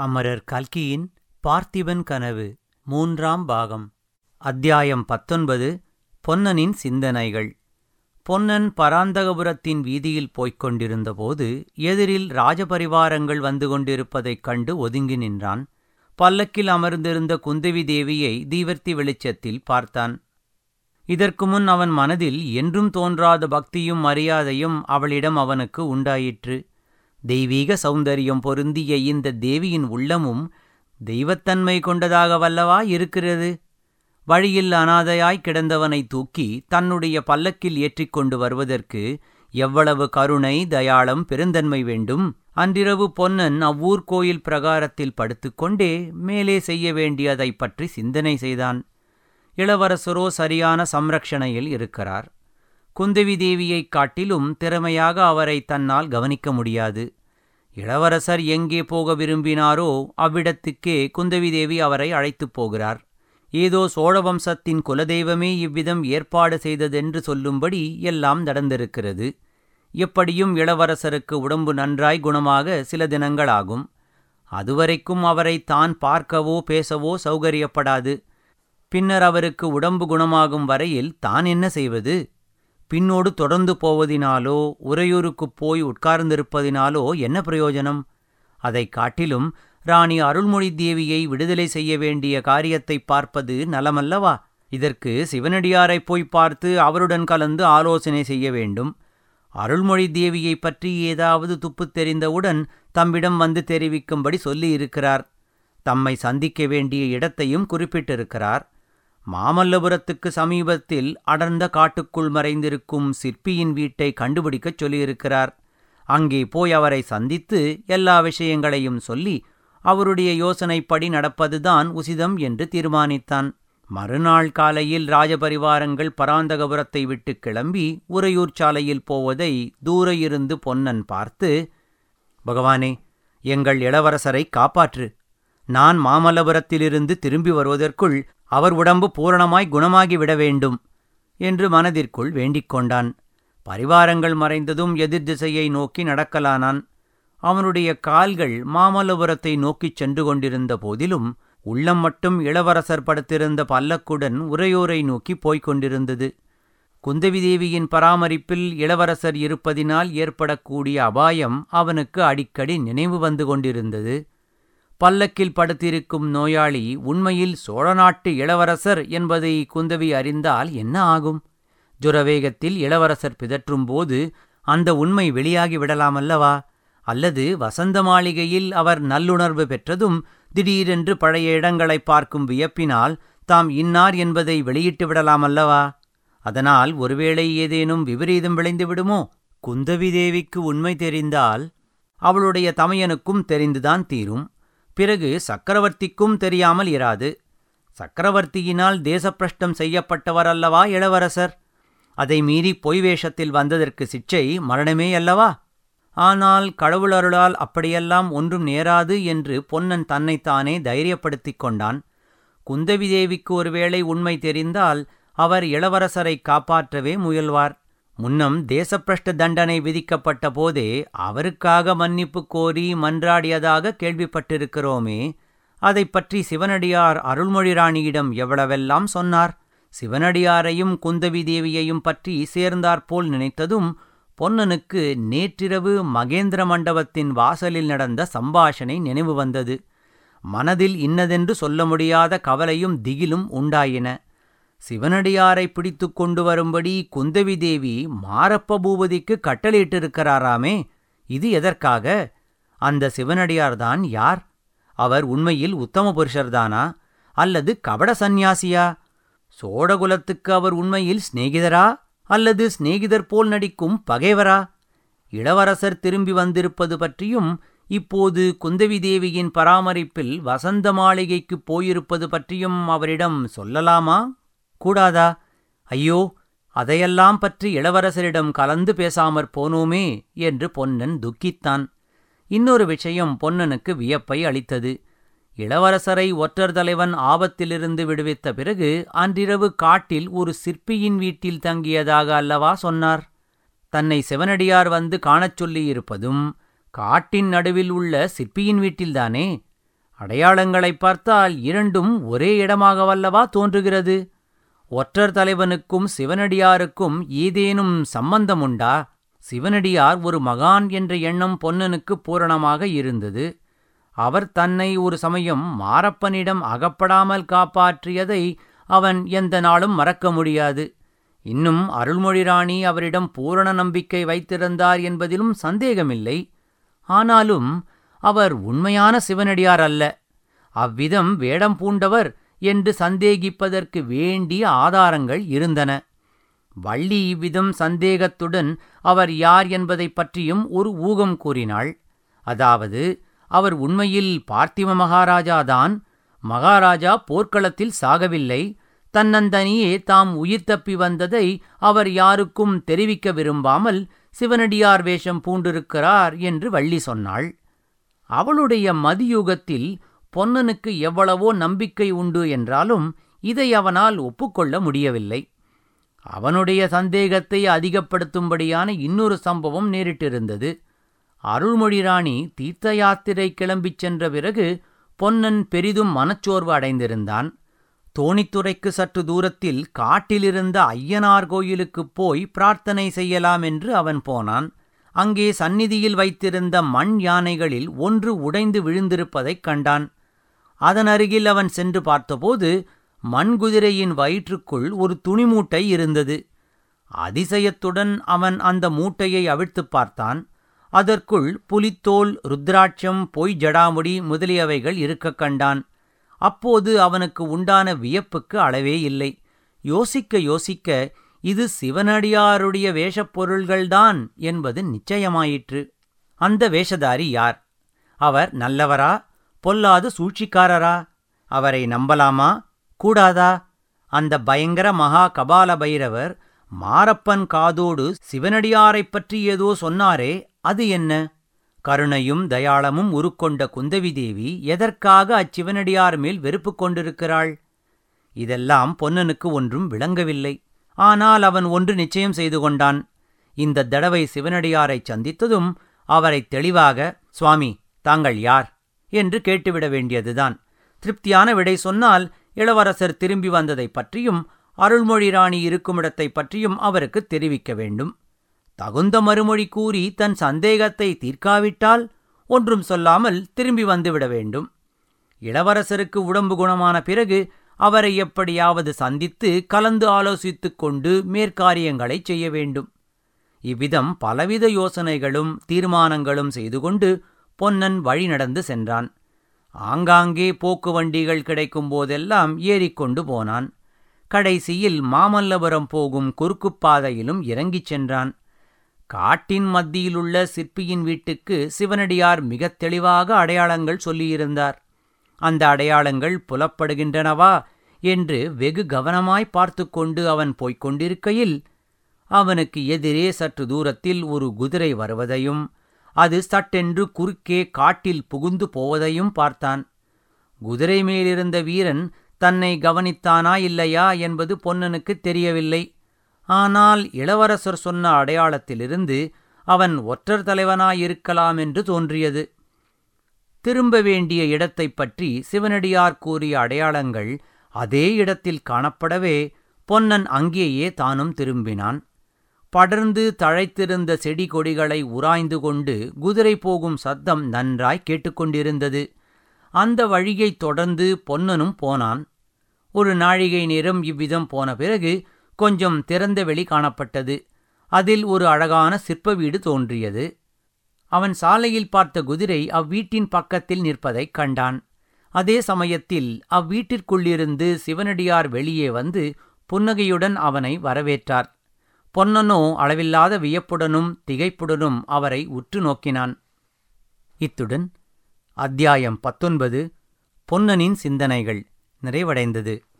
அமரர் கல்கியின் பார்த்திபன் கனவு மூன்றாம் பாகம் அத்தியாயம் பத்தொன்பது பொன்னனின் சிந்தனைகள் பொன்னன் பராந்தகபுரத்தின் வீதியில் போய்க் கொண்டிருந்தபோது எதிரில் ராஜபரிவாரங்கள் வந்து கொண்டிருப்பதைக் கண்டு ஒதுங்கி நின்றான் பல்லக்கில் அமர்ந்திருந்த குந்தவி தேவியை தீவர்த்தி வெளிச்சத்தில் பார்த்தான் இதற்கு முன் அவன் மனதில் என்றும் தோன்றாத பக்தியும் மரியாதையும் அவளிடம் அவனுக்கு உண்டாயிற்று தெய்வீக சௌந்தரியம் பொருந்திய இந்த தேவியின் உள்ளமும் தெய்வத்தன்மை கொண்டதாக வல்லவா இருக்கிறது வழியில் அனாதையாய் கிடந்தவனை தூக்கி தன்னுடைய பல்லக்கில் ஏற்றிக்கொண்டு வருவதற்கு எவ்வளவு கருணை தயாளம் பெருந்தன்மை வேண்டும் அன்றிரவு பொன்னன் அவ்வூர் கோயில் பிரகாரத்தில் படுத்துக்கொண்டே மேலே செய்ய வேண்டியதைப் பற்றி சிந்தனை செய்தான் இளவரசரோ சரியான சம்ரக்ஷணையில் இருக்கிறார் குந்தவி தேவியைக் காட்டிலும் திறமையாக அவரை தன்னால் கவனிக்க முடியாது இளவரசர் எங்கே போக விரும்பினாரோ அவ்விடத்துக்கே குந்தவி தேவி அவரை அழைத்துப் போகிறார் ஏதோ சோழவம்சத்தின் குலதெய்வமே இவ்விதம் ஏற்பாடு செய்ததென்று சொல்லும்படி எல்லாம் நடந்திருக்கிறது எப்படியும் இளவரசருக்கு உடம்பு நன்றாய் குணமாக சில தினங்களாகும் அதுவரைக்கும் அவரை தான் பார்க்கவோ பேசவோ சௌகரியப்படாது பின்னர் அவருக்கு உடம்பு குணமாகும் வரையில் தான் என்ன செய்வது பின்னோடு தொடர்ந்து போவதினாலோ உறையூருக்குப் போய் உட்கார்ந்திருப்பதினாலோ என்ன பிரயோஜனம் அதைக் காட்டிலும் ராணி அருள்மொழி தேவியை விடுதலை செய்ய வேண்டிய காரியத்தை பார்ப்பது நலமல்லவா இதற்கு சிவனடியாரைப் போய் பார்த்து அவருடன் கலந்து ஆலோசனை செய்ய வேண்டும் அருள்மொழி தேவியைப் பற்றி ஏதாவது துப்பு தெரிந்தவுடன் தம்மிடம் வந்து தெரிவிக்கும்படி சொல்லியிருக்கிறார் தம்மை சந்திக்க வேண்டிய இடத்தையும் குறிப்பிட்டிருக்கிறார் மாமல்லபுரத்துக்கு சமீபத்தில் அடர்ந்த காட்டுக்குள் மறைந்திருக்கும் சிற்பியின் வீட்டை கண்டுபிடிக்கச் சொல்லியிருக்கிறார் அங்கே போய் அவரை சந்தித்து எல்லா விஷயங்களையும் சொல்லி அவருடைய யோசனைப்படி நடப்பதுதான் உசிதம் என்று தீர்மானித்தான் மறுநாள் காலையில் ராஜபரிவாரங்கள் பராந்தகபுரத்தை விட்டு கிளம்பி உறையூர் சாலையில் போவதை தூர இருந்து பொன்னன் பார்த்து பகவானே எங்கள் இளவரசரை காப்பாற்று நான் மாமல்லபுரத்திலிருந்து திரும்பி வருவதற்குள் அவர் உடம்பு பூரணமாய் குணமாகி விட வேண்டும் என்று மனதிற்குள் வேண்டிக் கொண்டான் பரிவாரங்கள் மறைந்ததும் எதிர் திசையை நோக்கி நடக்கலானான் அவனுடைய கால்கள் மாமல்லபுரத்தை நோக்கிச் சென்று கொண்டிருந்த போதிலும் உள்ளம் மட்டும் இளவரசர் படுத்திருந்த பல்லக்குடன் உறையோரை நோக்கி போய்க் கொண்டிருந்தது குந்தவி தேவியின் பராமரிப்பில் இளவரசர் இருப்பதினால் ஏற்படக்கூடிய அபாயம் அவனுக்கு அடிக்கடி நினைவு வந்து கொண்டிருந்தது பல்லக்கில் படுத்திருக்கும் நோயாளி உண்மையில் சோழ நாட்டு இளவரசர் என்பதை குந்தவி அறிந்தால் என்ன ஆகும் ஜுரவேகத்தில் இளவரசர் பிதற்றும்போது அந்த உண்மை வெளியாகி விடலாமல்லவா அல்லது வசந்த மாளிகையில் அவர் நல்லுணர்வு பெற்றதும் திடீரென்று பழைய இடங்களை பார்க்கும் வியப்பினால் தாம் இன்னார் என்பதை வெளியிட்டு விடலாமல்லவா அதனால் ஒருவேளை ஏதேனும் விபரீதம் விளைந்து விடுமோ குந்தவி தேவிக்கு உண்மை தெரிந்தால் அவளுடைய தமையனுக்கும் தெரிந்துதான் தீரும் பிறகு சக்கரவர்த்திக்கும் தெரியாமல் இராது சக்கரவர்த்தியினால் தேசப்பிரஷ்டம் செய்யப்பட்டவர் அல்லவா இளவரசர் அதை மீறி பொய் வேஷத்தில் வந்ததற்கு சிக்ஷை மரணமே அல்லவா ஆனால் கடவுள் அருளால் அப்படியெல்லாம் ஒன்றும் நேராது என்று பொன்னன் தன்னைத்தானே தைரியப்படுத்திக் கொண்டான் குந்தவி தேவிக்கு ஒருவேளை உண்மை தெரிந்தால் அவர் இளவரசரை காப்பாற்றவே முயல்வார் முன்னம் தேசப்பிரஷ்ட தண்டனை விதிக்கப்பட்ட போதே அவருக்காக மன்னிப்பு கோரி மன்றாடியதாக கேள்விப்பட்டிருக்கிறோமே அதை பற்றி சிவனடியார் அருள்மொழி ராணியிடம் எவ்வளவெல்லாம் சொன்னார் சிவனடியாரையும் குந்தவி தேவியையும் பற்றி சேர்ந்தாற்போல் நினைத்ததும் பொன்னனுக்கு நேற்றிரவு மகேந்திர மண்டபத்தின் வாசலில் நடந்த சம்பாஷணை நினைவு வந்தது மனதில் இன்னதென்று சொல்ல முடியாத கவலையும் திகிலும் உண்டாயின சிவனடியாரை பிடித்து கொண்டு வரும்படி குந்தவி தேவி மாரப்ப பூபதிக்கு கட்டளையிட்டிருக்கிறாராமே இது எதற்காக அந்த சிவனடியார்தான் யார் அவர் உண்மையில் உத்தம புருஷர்தானா அல்லது கபட சந்நியாசியா சோழகுலத்துக்கு அவர் உண்மையில் சிநேகிதரா அல்லது சிநேகிதர் போல் நடிக்கும் பகைவரா இளவரசர் திரும்பி வந்திருப்பது பற்றியும் இப்போது குந்தவி தேவியின் பராமரிப்பில் வசந்த மாளிகைக்குப் போயிருப்பது பற்றியும் அவரிடம் சொல்லலாமா கூடாதா ஐயோ அதையெல்லாம் பற்றி இளவரசரிடம் கலந்து பேசாமற் போனோமே என்று பொன்னன் துக்கித்தான் இன்னொரு விஷயம் பொன்னனுக்கு வியப்பை அளித்தது இளவரசரை ஒற்றர் தலைவன் ஆபத்திலிருந்து விடுவித்த பிறகு அன்றிரவு காட்டில் ஒரு சிற்பியின் வீட்டில் தங்கியதாக அல்லவா சொன்னார் தன்னை சிவனடியார் வந்து காணச் சொல்லியிருப்பதும் காட்டின் நடுவில் உள்ள சிற்பியின் வீட்டில்தானே அடையாளங்களைப் பார்த்தால் இரண்டும் ஒரே இடமாகவல்லவா தோன்றுகிறது ஒற்றர் தலைவனுக்கும் சிவனடியாருக்கும் ஏதேனும் சம்பந்தம் உண்டா சிவனடியார் ஒரு மகான் என்ற எண்ணம் பொன்னனுக்கு பூரணமாக இருந்தது அவர் தன்னை ஒரு சமயம் மாரப்பனிடம் அகப்படாமல் காப்பாற்றியதை அவன் எந்த நாளும் மறக்க முடியாது இன்னும் அருள்மொழி ராணி அவரிடம் பூரண நம்பிக்கை வைத்திருந்தார் என்பதிலும் சந்தேகமில்லை ஆனாலும் அவர் உண்மையான சிவனடியார் அல்ல அவ்விதம் வேடம் பூண்டவர் என்று சந்தேகிப்பதற்கு வேண்டிய ஆதாரங்கள் இருந்தன வள்ளி இவ்விதம் சந்தேகத்துடன் அவர் யார் என்பதைப் பற்றியும் ஒரு ஊகம் கூறினாள் அதாவது அவர் உண்மையில் பார்த்திவ மகாராஜாதான் மகாராஜா போர்க்களத்தில் சாகவில்லை தன்னந்தனியே தாம் உயிர் தப்பி வந்ததை அவர் யாருக்கும் தெரிவிக்க விரும்பாமல் சிவனடியார் வேஷம் பூண்டிருக்கிறார் என்று வள்ளி சொன்னாள் அவளுடைய மதியுகத்தில் பொன்னனுக்கு எவ்வளவோ நம்பிக்கை உண்டு என்றாலும் இதை அவனால் ஒப்புக்கொள்ள முடியவில்லை அவனுடைய சந்தேகத்தை அதிகப்படுத்தும்படியான இன்னொரு சம்பவம் நேரிட்டிருந்தது அருள்மொழி ராணி தீர்த்த யாத்திரை கிளம்பிச் சென்ற பிறகு பொன்னன் பெரிதும் மனச்சோர்வு அடைந்திருந்தான் தோணித்துறைக்கு சற்று தூரத்தில் காட்டிலிருந்த ஐயனார் கோயிலுக்குப் போய் பிரார்த்தனை செய்யலாம் என்று அவன் போனான் அங்கே சந்நிதியில் வைத்திருந்த மண் யானைகளில் ஒன்று உடைந்து விழுந்திருப்பதைக் கண்டான் அதன் அருகில் அவன் சென்று பார்த்தபோது மண்குதிரையின் வயிற்றுக்குள் ஒரு துணிமூட்டை இருந்தது அதிசயத்துடன் அவன் அந்த மூட்டையை அவிழ்த்துப் பார்த்தான் அதற்குள் புலித்தோல் ருத்ராட்சம் பொய் ஜடாமுடி முதலியவைகள் இருக்கக் கண்டான் அப்போது அவனுக்கு உண்டான வியப்புக்கு அளவே இல்லை யோசிக்க யோசிக்க இது சிவனடியாருடைய வேஷப் பொருள்கள்தான் என்பது நிச்சயமாயிற்று அந்த வேஷதாரி யார் அவர் நல்லவரா பொல்லாது சூழ்ச்சிக்காரரா அவரை நம்பலாமா கூடாதா அந்த பயங்கர மகா கபால பைரவர் மாரப்பன் காதோடு சிவனடியாரைப் பற்றி ஏதோ சொன்னாரே அது என்ன கருணையும் தயாளமும் உருக்கொண்ட குந்தவி தேவி எதற்காக அச்சிவனடியார் மேல் வெறுப்பு கொண்டிருக்கிறாள் இதெல்லாம் பொன்னனுக்கு ஒன்றும் விளங்கவில்லை ஆனால் அவன் ஒன்று நிச்சயம் செய்து கொண்டான் இந்த தடவை சிவனடியாரைச் சந்தித்ததும் அவரை தெளிவாக சுவாமி தாங்கள் யார் என்று கேட்டுவிட வேண்டியதுதான் திருப்தியான விடை சொன்னால் இளவரசர் திரும்பி வந்ததைப் பற்றியும் அருள்மொழி ராணி இருக்குமிடத்தைப் பற்றியும் அவருக்கு தெரிவிக்க வேண்டும் தகுந்த மறுமொழி கூறி தன் சந்தேகத்தை தீர்க்காவிட்டால் ஒன்றும் சொல்லாமல் திரும்பி வந்துவிட வேண்டும் இளவரசருக்கு உடம்பு குணமான பிறகு அவரை எப்படியாவது சந்தித்து கலந்து ஆலோசித்துக் கொண்டு மேற்காரியங்களைச் செய்ய வேண்டும் இவ்விதம் பலவித யோசனைகளும் தீர்மானங்களும் செய்து கொண்டு பொன்னன் வழி நடந்து சென்றான் ஆங்காங்கே போக்கு வண்டிகள் கிடைக்கும் போதெல்லாம் ஏறிக்கொண்டு போனான் கடைசியில் மாமல்லபுரம் போகும் குறுக்குப் பாதையிலும் இறங்கிச் சென்றான் காட்டின் மத்தியிலுள்ள சிற்பியின் வீட்டுக்கு சிவனடியார் மிகத் தெளிவாக அடையாளங்கள் சொல்லியிருந்தார் அந்த அடையாளங்கள் புலப்படுகின்றனவா என்று வெகு கவனமாய் பார்த்து கொண்டு அவன் போய்க் கொண்டிருக்கையில் அவனுக்கு எதிரே சற்று தூரத்தில் ஒரு குதிரை வருவதையும் அது சட்டென்று குறுக்கே காட்டில் புகுந்து போவதையும் பார்த்தான் குதிரை மேலிருந்த வீரன் தன்னை கவனித்தானா இல்லையா என்பது பொன்னனுக்குத் தெரியவில்லை ஆனால் இளவரசர் சொன்ன அடையாளத்திலிருந்து அவன் ஒற்றர் தலைவனாயிருக்கலாம் என்று தோன்றியது திரும்ப வேண்டிய இடத்தைப் பற்றி சிவனடியார் கூறிய அடையாளங்கள் அதே இடத்தில் காணப்படவே பொன்னன் அங்கேயே தானும் திரும்பினான் படர்ந்து தழைத்திருந்த செடி கொடிகளை உராய்ந்து கொண்டு குதிரை போகும் சத்தம் நன்றாய் கேட்டுக்கொண்டிருந்தது அந்த வழியைத் தொடர்ந்து பொன்னனும் போனான் ஒரு நாழிகை நேரம் இவ்விதம் போன பிறகு கொஞ்சம் திறந்த வெளி காணப்பட்டது அதில் ஒரு அழகான சிற்ப வீடு தோன்றியது அவன் சாலையில் பார்த்த குதிரை அவ்வீட்டின் பக்கத்தில் நிற்பதைக் கண்டான் அதே சமயத்தில் அவ்வீட்டிற்குள்ளிருந்து சிவனடியார் வெளியே வந்து புன்னகையுடன் அவனை வரவேற்றார் பொன்னனோ அளவில்லாத வியப்புடனும் திகைப்புடனும் அவரை உற்று நோக்கினான் இத்துடன் அத்தியாயம் பத்தொன்பது பொன்னனின் சிந்தனைகள் நிறைவடைந்தது